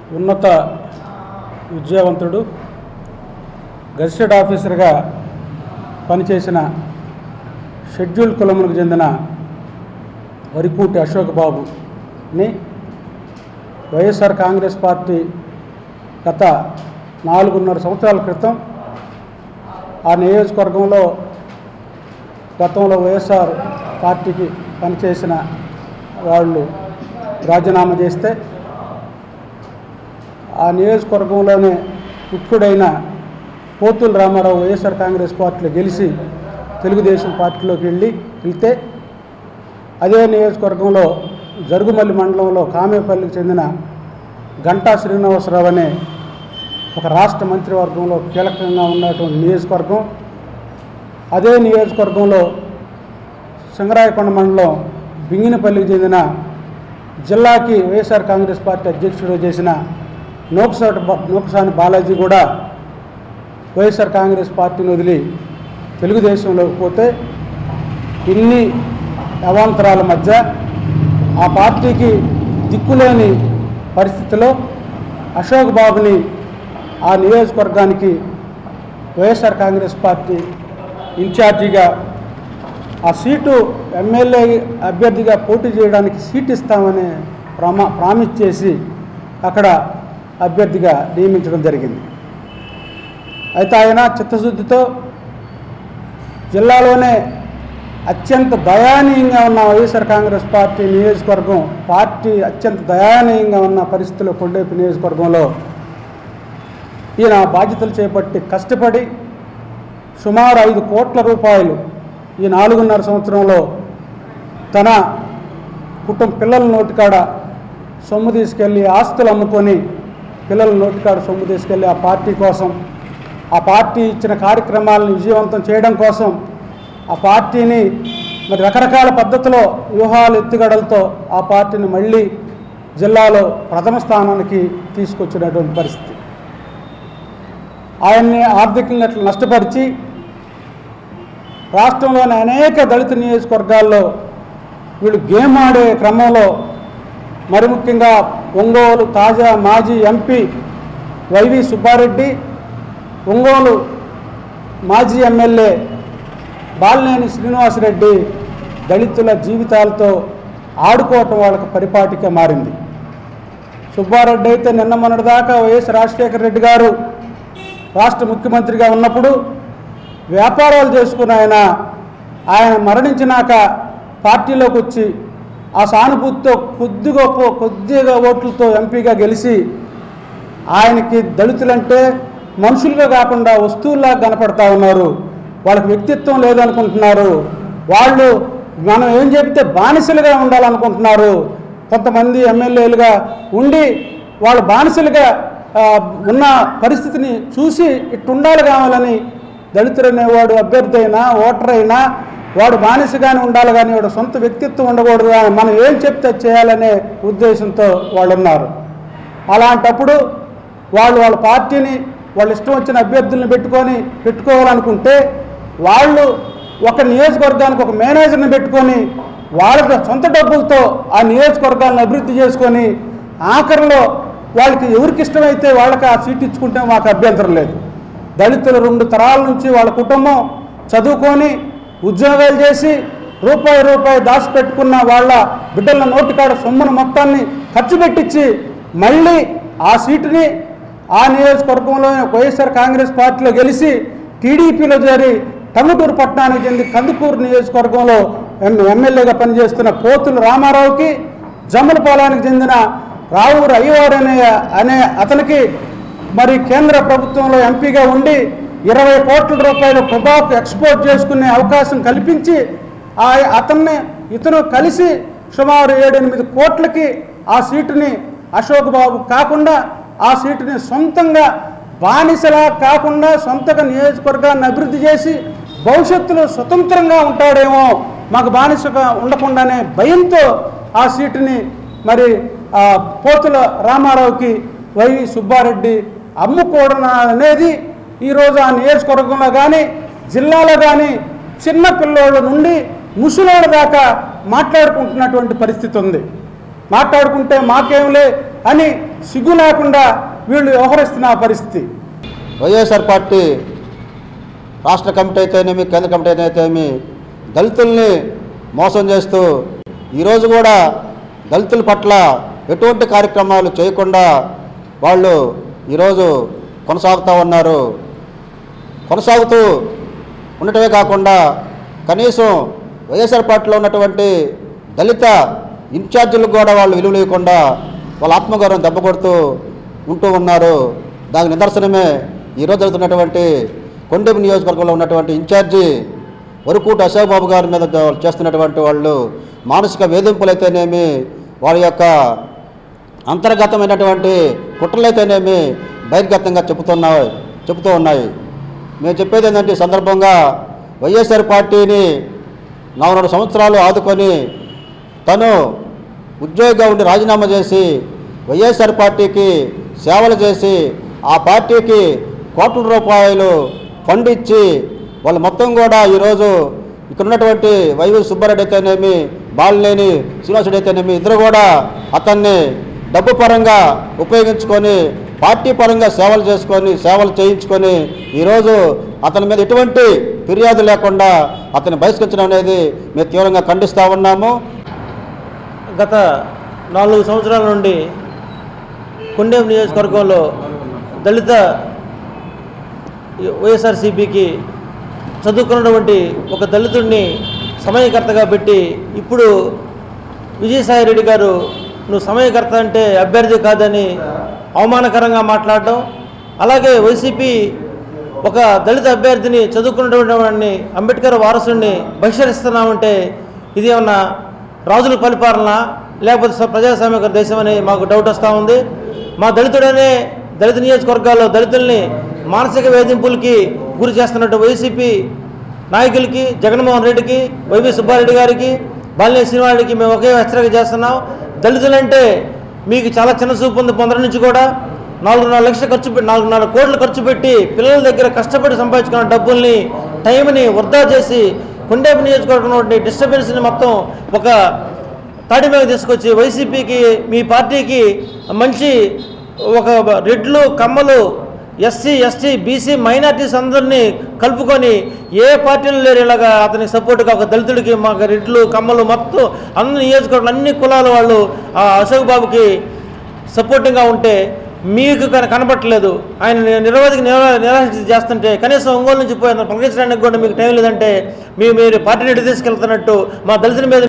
ఉన్నత విద్యావంతుడు గజిస్టెడ్ ఆఫీసర్గా పనిచేసిన షెడ్యూల్ కులములకు చెందిన వరిపూటి అశోక్ బాబుని వైఎస్ఆర్ కాంగ్రెస్ పార్టీ గత నాలుగున్నర సంవత్సరాల క్రితం ఆ నియోజకవర్గంలో గతంలో వైఎస్ఆర్ పార్టీకి పనిచేసిన వాళ్ళు రాజీనామా చేస్తే ఆ నియోజకవర్గంలోనే ముఖ్యుడైన పోతుల రామారావు వైఎస్ఆర్ కాంగ్రెస్ పార్టీలో గెలిచి తెలుగుదేశం పార్టీలోకి వెళ్ళి వెళ్తే అదే నియోజకవర్గంలో జరుగుమల్లి మండలంలో కామేపల్లికి చెందిన గంటా శ్రీనివాసరావు అనే ఒక రాష్ట్ర మంత్రివర్గంలో కీలకంగా ఉన్నటువంటి నియోజకవర్గం అదే నియోజకవర్గంలో సింగరాయకొండ మండలం బింగినపల్లికి చెందిన జిల్లాకి వైఎస్ఆర్ కాంగ్రెస్ పార్టీ అధ్యక్షుడు చేసిన నోక్సాటి బా- నోక్సాని బాలాజీ కూడా వైఎస్ఆర్ కాంగ్రెస్ పార్టీని వదిలి తెలుగుదేశంలోకి పోతే ఇన్ని అవాంతరాల మధ్య ఆ పార్టీకి దిక్కులేని పరిస్థితిలో అశోక్ బాబుని ఆ నియోజకవర్గానికి వైఎస్ఆర్ కాంగ్రెస్ పార్టీ ఇన్ఛార్జిగా ఆ సీటు ఎమ్మెల్యే అభ్యర్థిగా పోటీ చేయడానికి సీట్ ఇస్తామని ప్రామా ప్రామిస్ చేసి అక్కడ అభ్యర్థిగా నియమించడం జరిగింది అయితే ఆయన చిత్తశుద్ధితో జిల్లాలోనే అత్యంత దయానీయంగా ఉన్న వైఎస్ఆర్ కాంగ్రెస్ పార్టీ నియోజకవర్గం పార్టీ అత్యంత దయానీయంగా ఉన్న పరిస్థితుల్లో కొండేపు నియోజకవర్గంలో ఈయన బాధ్యతలు చేపట్టి కష్టపడి సుమారు ఐదు కోట్ల రూపాయలు ఈ నాలుగున్నర సంవత్సరంలో తన కుటుంబ పిల్లల నోటికాడ సొమ్ము తీసుకెళ్ళి ఆస్తులు అమ్ముకొని పిల్లల నోటికాడ సొమ్ము తీసుకెళ్ళి ఆ పార్టీ కోసం ఆ పార్టీ ఇచ్చిన కార్యక్రమాలను విజయవంతం చేయడం కోసం ఆ పార్టీని మరి రకరకాల పద్ధతిలో వ్యూహాలు ఎత్తుగడలతో ఆ పార్టీని మళ్ళీ జిల్లాలో ప్రథమ స్థానానికి తీసుకొచ్చినటువంటి పరిస్థితి ఆయన్ని ఆర్థికంగా అట్లా నష్టపరిచి రాష్ట్రంలోని అనేక దళిత నియోజకవర్గాల్లో వీళ్ళు గేమ్ ఆడే క్రమంలో మరి ముఖ్యంగా ఒంగోలు తాజా మాజీ ఎంపీ వైవి సుబ్బారెడ్డి ఒంగోలు మాజీ ఎమ్మెల్యే బాలినేని శ్రీనివాసరెడ్డి దళితుల జీవితాలతో ఆడుకోవటం వాళ్ళకి పరిపాటిగా మారింది సుబ్బారెడ్డి అయితే నిన్న మొన్నటిదాకా వైఎస్ రాజశేఖర రెడ్డి గారు రాష్ట్ర ముఖ్యమంత్రిగా ఉన్నప్పుడు వ్యాపారాలు చేసుకున్న ఆయన ఆయన మరణించినాక పార్టీలోకి వచ్చి ఆ సానుభూతితో కొద్దిగా పో- కొద్దిగా ఓట్లతో ఎంపీగా గెలిచి ఆయనకి దళితులంటే మనుషులుగా కాకుండా వస్తువుల్లా కనపడతా ఉన్నారు వాళ్ళకి వ్యక్తిత్వం లేదనుకుంటున్నారు వాళ్ళు మనం ఏం చెబితే బానిసలుగా ఉండాలనుకుంటున్నారు కొంతమంది ఎమ్మెల్యేలుగా ఉండి వాళ్ళు బానిసలుగా ఆ, ఉన్న పరిస్థితిని చూసి ఇట్టుండాలి కావాలని దళితుడు అనేవాడు అభ్యర్థి అయినా ఓటర్ అయినా వాడు బానిసగానే ఉండాలి కానీ వాడు సొంత వ్యక్తిత్వం ఉండకూడదు అని మనం ఏం చెప్తే అది చేయాలనే ఉద్దేశంతో వాళ్ళు ఉన్నారు అలాంటప్పుడు వాళ్ళు వాళ్ళ పార్టీని వాళ్ళ ఇష్టం వచ్చిన అభ్యర్థులను పెట్టుకొని పెట్టుకోవాలనుకుంటే వాళ్ళు ఒక నియోజకవర్గానికి ఒక మేనేజర్ని పెట్టుకొని వాళ్ళ సొంత డబ్బులతో ఆ నియోజకవర్గాలను అభివృద్ధి చేసుకొని ఆఖరిలో వాళ్ళకి ఎవరికి ఇష్టమైతే వాళ్ళకి ఆ సీట్ ఇచ్చుకుంటే మాకు అభ్యంతరం లేదు దళితులు రెండు తరాల నుంచి వాళ్ళ కుటుంబం చదువుకొని ఉద్యోగాలు చేసి రూపాయి రూపాయి దాచిపెట్టుకున్న వాళ్ళ బిడ్డల నోటికాడ సొమ్మును మొత్తాన్ని ఖర్చు పెట్టించి మళ్ళీ ఆ సీటుని ఆ నియోజకవర్గంలో వైఎస్ఆర్ కాంగ్రెస్ పార్టీలో గెలిచి టీడీపీలో చేరి టంగుటూరు పట్టణానికి చెంది కందుకూరు నియోజకవర్గంలో ఎమ్- ఎమ్మెల్యేగా పనిచేస్తున్న పోతుల రామారావుకి జమ్మలపాలానికి చెందిన రావూరు అయ్యవారు అనే అనే అతనికి మరి కేంద్ర ప్రభుత్వంలో ఎంపీగా ఉండి ఇరవై కోట్ల రూపాయలు పొగాకు ఎక్స్పోర్ట్ చేసుకునే అవకాశం కల్పించి ఆ అతన్ని ఇతను కలిసి సుమారు ఏడెనిమిది కోట్లకి ఆ సీటుని అశోక్ బాబు కాకుండా ఆ సీటుని సొంతంగా బానిసలా కాకుండా సొంతగా నియోజకవర్గాన్ని అభివృద్ధి చేసి భవిష్యత్తులో స్వతంత్రంగా ఉంటాడేమో మాకు బానిసగా ఉండకుండానే భయంతో ఆ సీటుని మరి ఆ పోతుల రామారావుకి వైవి సుబ్బారెడ్డి అమ్ముకోవడం అనేది ఈరోజు ఆ నియోజకవర్గంలో కానీ జిల్లాలో కానీ చిన్న పిల్లోళ్ళ నుండి ముసలోళ్ళ దాకా మాట్లాడుకుంటున్నటువంటి పరిస్థితి ఉంది మాట్లాడుకుంటే మాకేంలే అని సిగ్గు లేకుండా వీళ్ళు వ్యవహరిస్తున్న పరిస్థితి వైఎస్ఆర్ పార్టీ రాష్ట్ర కమిటీ అయితేనేమి కేంద్ర కమిటీ అయితేనేమి దళితుల్ని మోసం చేస్తూ ఈరోజు కూడా దళితుల పట్ల ఎటువంటి కార్యక్రమాలు చేయకుండా వాళ్ళు ఈరోజు కొనసాగుతూ ఉన్నారు కొనసాగుతూ ఉండటమే కాకుండా కనీసం వైఎస్ఆర్ పార్టీలో ఉన్నటువంటి దళిత ఇన్ఛార్జీలకు కూడా వాళ్ళు విలువ లేకుండా వాళ్ళ ఆత్మగౌరవం దెబ్బ కొడుతూ ఉంటూ ఉన్నారు దానికి నిదర్శనమే ఈరోజు జరుగుతున్నటువంటి కొండెం నియోజకవర్గంలో ఉన్నటువంటి ఇన్ఛార్జి వరకూట అశోక్ బాబు గారి మీద జ- చేస్తున్నటువంటి వాళ్ళు మానసిక వేధింపులైతేనేమి వారి యొక్క అంతర్గతమైనటువంటి కుట్రలైతేనేమి బహిర్గతంగా చెబుతున్నాయి చెబుతూ ఉన్నాయి మేము చెప్పేది ఏంటంటే ఈ సందర్భంగా వైఎస్ఆర్ పార్టీని నాలుగు సంవత్సరాలు ఆదుకొని తను ఉద్యోగిగా ఉండి రాజీనామా చేసి వైఎస్ఆర్ పార్టీకి సేవలు చేసి ఆ పార్టీకి కోట్ల రూపాయలు ఫండ్ ఇచ్చి వాళ్ళు మొత్తం కూడా ఈరోజు ఇక్కడ ఉన్నటువంటి వైవి సుబ్బారెడ్డి అయితేనేమి బాలినేని శ్రీనివాసుడు అయితేనేమి ఇద్దరు కూడా అతన్ని డబ్బు పరంగా ఉపయోగించుకొని పార్టీ పరంగా సేవలు చేసుకొని సేవలు చేయించుకొని ఈరోజు అతని మీద ఎటువంటి ఫిర్యాదు లేకుండా అతన్ని బహిష్కరించడం అనేది మేము తీవ్రంగా ఖండిస్తూ ఉన్నాము గత నాలుగు సంవత్సరాల నుండి కొండేం నియోజకవర్గంలో దళిత వైఎస్ఆర్సీపీకి చదువుకున్నటువంటి ఒక దళితుడిని సమయకర్తగా పెట్టి ఇప్పుడు విజయసాయి రెడ్డి గారు నువ్వు సమయకర్త అంటే అభ్యర్థి కాదని అవమానకరంగా మాట్లాడటం అలాగే వైసీపీ ఒక దళిత అభ్యర్థిని చదువుకున్నటువంటి వాడిని అంబేద్కర్ వారసుడిని బహిష్కరిస్తున్నామంటే ఇది ఏమన్నా రాజుల పరిపాలన లేకపోతే స- ప్రజాస్వామిక దేశం అని మాకు డౌట్ వస్తూ ఉంది మా దళితుడనే దళిత నియోజకవర్గాల్లో దళితుల్ని మానసిక వేధింపులకి గురి చేస్తున్నట్టు వైసీపీ నాయకులకి జగన్మోహన్ రెడ్డికి వైవి సుబ్బారెడ్డి గారికి బాలినేని శ్రీనివారెడ్డికి మేము ఒకే హెచ్చరిక చేస్తున్నాం దళితులంటే మీకు చాలా చిన్న చూపు ఉంది పొందడం నుంచి కూడా నాలుగున్నర లక్షలు ఖర్చు పెట్టి నాలుగున్నర కోట్లు ఖర్చు పెట్టి పిల్లల దగ్గర కష్టపడి సంపాదించుకున్న డబ్బుల్ని టైంని వృధా చేసి కొండేపు నియోజకవర్గంలో డిస్టర్బెన్స్ని మొత్తం ఒక తాటి మీద తీసుకొచ్చి వైసీపీకి మీ పార్టీకి మంచి ఒక రెడ్లు కమ్మలు ఎస్సీ ఎస్టీ బీసీ మైనార్టీస్ అందరినీ కలుపుకొని ఏ పార్టీలు లేరు ఇలాగా అతనికి సపోర్ట్గా ఒక దళితుడికి మాకు రెడ్లు కమ్మలు మొత్తం అన్ని నియోజకవర్గాలు అన్ని కులాల వాళ్ళు ఆ అశోక్ బాబుకి సపోర్టింగ్గా ఉంటే మీకు కన కనబట్టలేదు ఆయన నిరవధిక నిరాశ చేస్తుంటే కనీసం ఒంగోలు నుంచి పోయి పలకరించడానికి కూడా మీకు టైం లేదంటే మీ మీరు పార్టీని ఎటు తీసుకెళ్తున్నట్టు మా దళితుల మీద